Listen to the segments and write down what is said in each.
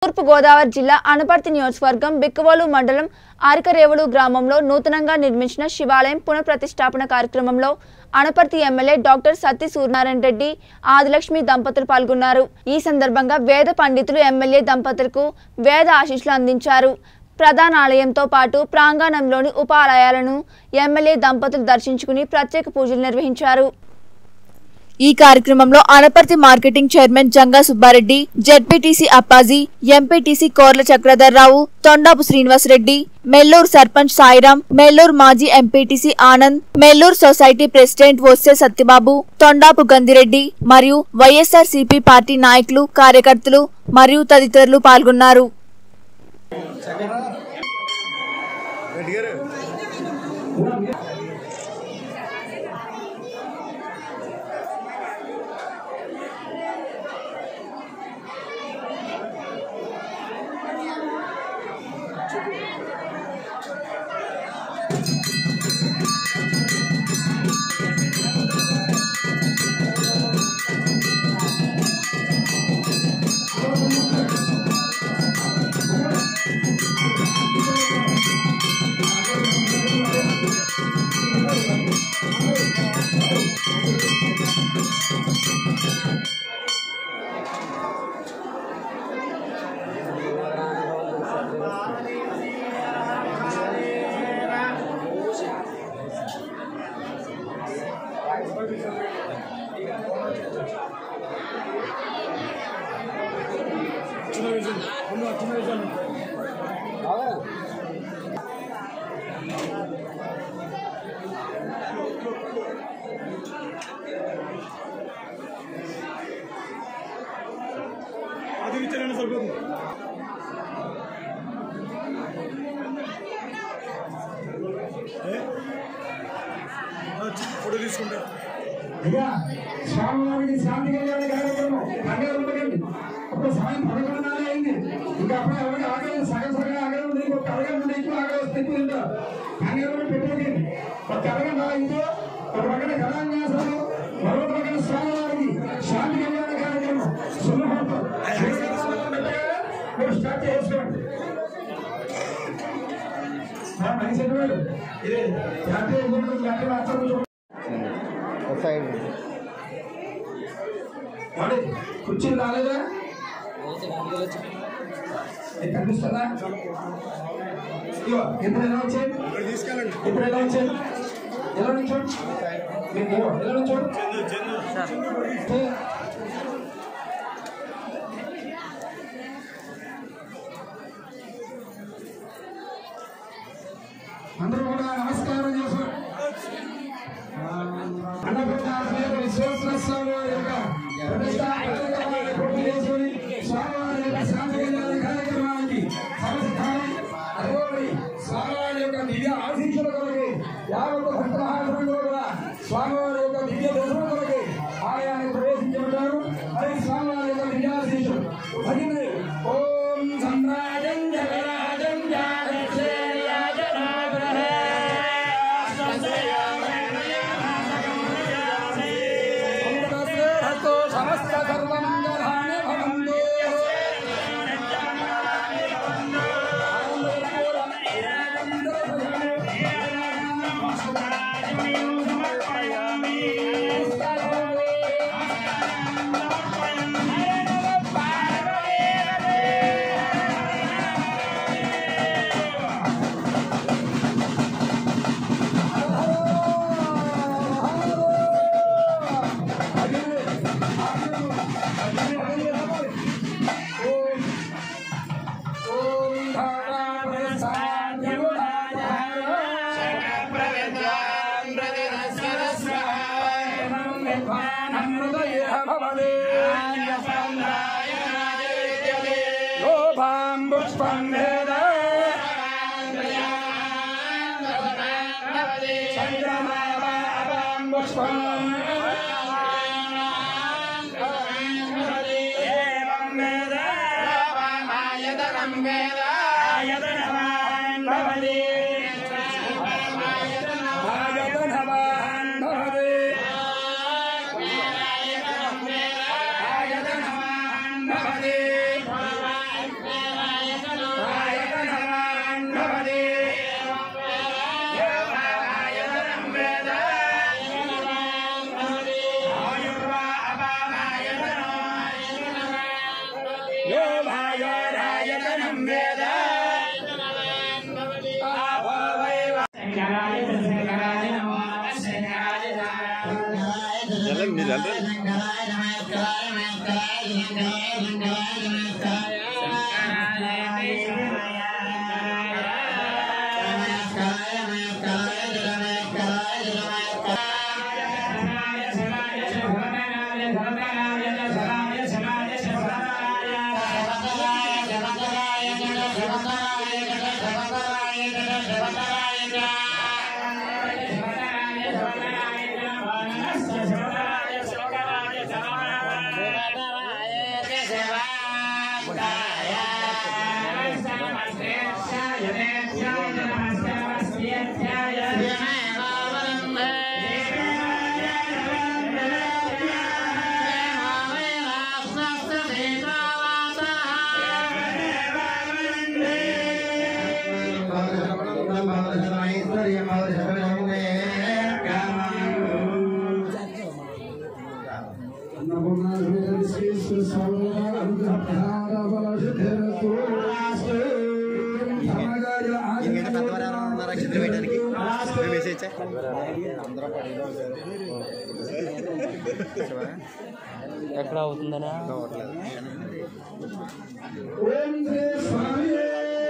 తూర్పు గోదావరి జిల్లా అనపర్తి నియోజకవర్గం బిక్కవోలు మండలం ఆరికరేవులు గ్రామంలో నూతనంగా నిర్మించిన శివాలయం పునఃప్రతిష్ఠాపన కార్యక్రమంలో అనపర్తి ఎమ్మెల్యే డాక్టర్ సత్తి సూర్యనారాయణ రెడ్డి ఆదిలక్ష్మి దంపతులు పాల్గొన్నారు ఈ సందర్భంగా వేద పండితులు ఎమ్మెల్యే దంపతులకు వేద ఆశీస్సులు అందించారు ప్రధాన ఆలయంతో పాటు ప్రాంగణంలోని ఉప ఆలయాలను ఎమ్మెల్యే దంపతులు దర్శించుకుని ప్రత్యేక పూజలు నిర్వహించారు ఈ కార్యక్రమంలో Anaparthi marketing chairman Janga Subbareddy ZPTC Appaji MPTC Korla Chakradharrao Tondapu Srinivasareddy Melluru sarpanch Sairam Melluru మాజీ MPTC Anand Melluru society president Vosse Satyababu Tondapu Gandireddy మరియు వైఎస్ఆర్ పార్టీ నాయకులు కార్యకర్తలు మరియు తదితరులు పాల్గొన్నారు రెడ్డి గారు అది ఇచ్చారండి సరిపోతుంది ఏ? వచ్చి ఫోటో తీసుకుంటా అయ్యా స్వామివారికి శాంతి కళ్యాణ కార్యక్రమం పండుగ ఉండకండి అప్పుడు సమయం పదకొండున్నర అయింది ఇంకా అప్పుడు ఎవరికి ఆగలేదు సగం సగం ఆగలేదు ఉంది ఇంకొక అరగంట నుండి ఎక్కువ ఆగలేదు వస్తే ఎక్కువ తింటారు పండుగ కూడా పెట్టకండి ఒక అరగంట అయిందో ఒక పక్కన కళాన్యాసాలు మరొక పక్కన స్వామివారికి శాంతి కళ్యాణ కార్యక్రమం సులభంతో మీరు స్టార్ట్ చేసుకోండి మనిషి ఎటువంటి ఇది జాతీయ ఎటువంటి జాతీయ రాష్ట్రంలో సైడ్ ఏమండి? కుర్చీలు రాలేదా ఇది కనిపిస్తుందా ఇగో ఇప్పుడు ఎలా వచ్చాయి ఇక్కడ తీసుకెళ్ళండి ఇప్పుడు ఎలా వచ్చాయి ఎలా నుంచోడు మీకు ఇగో ఎలా నుంచోడు ఏ? అందరూ కూడా నమస్కారం చేసుకోండి అన్నపూర్ణ సమేత విశ్వేశ్వర స్వామి వారి యొక్క ప్రతిష్టా కార్యక్రమాన్ని పూర్తి చేసుకుని స్వామివారి యొక్క శాంతి కళ్యాణ కార్యక్రమానికి సమస్తాన్ని అటువంటి స్వామివారి యొక్క దివ్య ఆశీస్సుల కొరకు యావత్ భక్త మహాశులు కూడా స్వామివారి యొక్క దివ్య దర్శనం కొరకు ఆలయానికి ప్రవేశించుకుంటారు మరి స్వామివారి యొక్క దివ్యాశీస్సులు భగిని ఓం సమ్రాజం జగరాజం సమస్త సర్వమంగళాని భవంతు భవతి ఇంకేంటి పెద్దవారు ఎవరైనా ఉన్నారా క్షత్రి వేయడానికి మేము వేసేయచ్చా ఎక్కడ అవుతుందనా అవ్వట్లేదు ఓం శ్రీ స్వామియే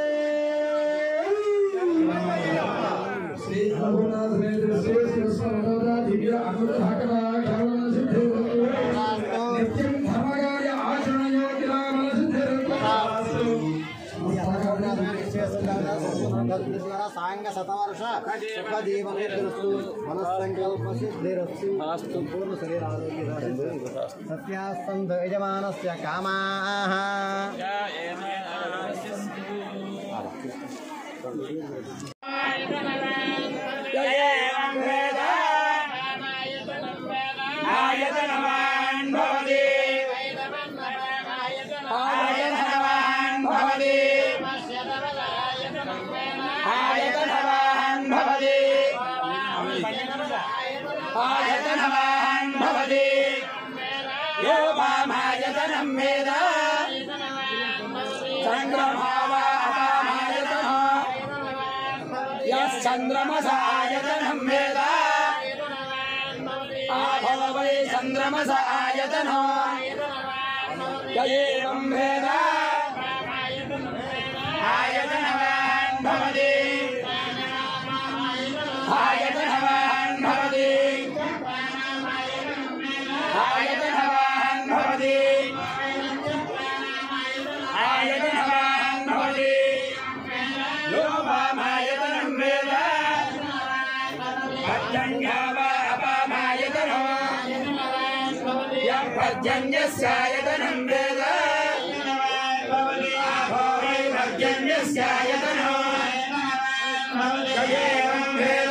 శ్రీ రఘునాథ సమేత శ్రీ కృష్ణ దివ్య అమృత హకరా కరుణ సిద్ధి నిత్యం ధర్మగాయ ఆచరణ యోగిరామ సిద్ధి సాంగ శతవర్ష సుఖ జీవనస్తు మనస్సంకల్ప సిద్ధిరస్తు పూర్ణ శరీర ఆరోగ్య సత్యాస్తంధ యజమానస్య కామాః ఆయతనవాన్ భవతి ఆయతనవాన్ భవతి ఆయతనవాన్ భవతి ఆయతనవాన్ భవతి యో మామాయతనం వేద చంద్రభావా అపామాయతన యశ్చంద్రమస ఆయతనం వేద आभो वै चन्द्रमस आयतन य एवं वेद आयतनवान् भवति आयतनवान् भवति आयतनवान् भवति आयतनवान् भवति यो वामायतनं वेद पर्जन्यावा अपामायतनो यः पर्जन्यस्यायतनं वेद आभो वै पर्जन्यस्यायतनो य एवं वेद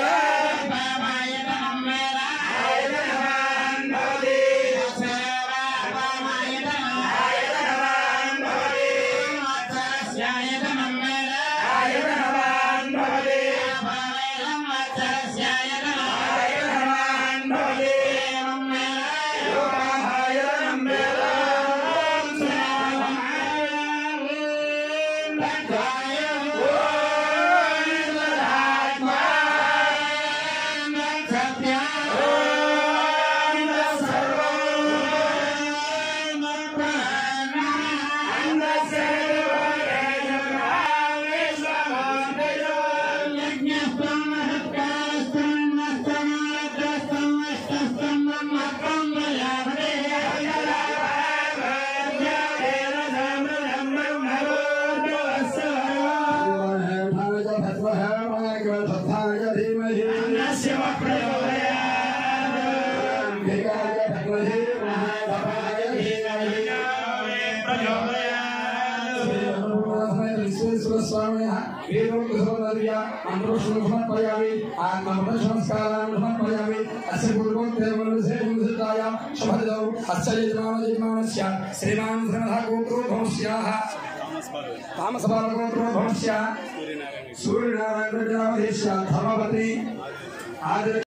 आयतनवान् भवति आयतनवान् भवति आयतनवान् भवति आयतनवान् भवति योगाहायतनं वेद సమర్పయామి ఆత్మృత సంస్కారాన్ని సమర్పయామి అస్య పూర్వోత్తేవలసేయాం శుభదౌ అస్య యజమాన యజమానస్య శ్రీమాన్ శ్రీమధ గోత్రో భవంస్యాః తామసపాల గోత్రో భవంస్య సూర్యనారాయణ ప్రజాపతిస్య ధర్మపతి ఆది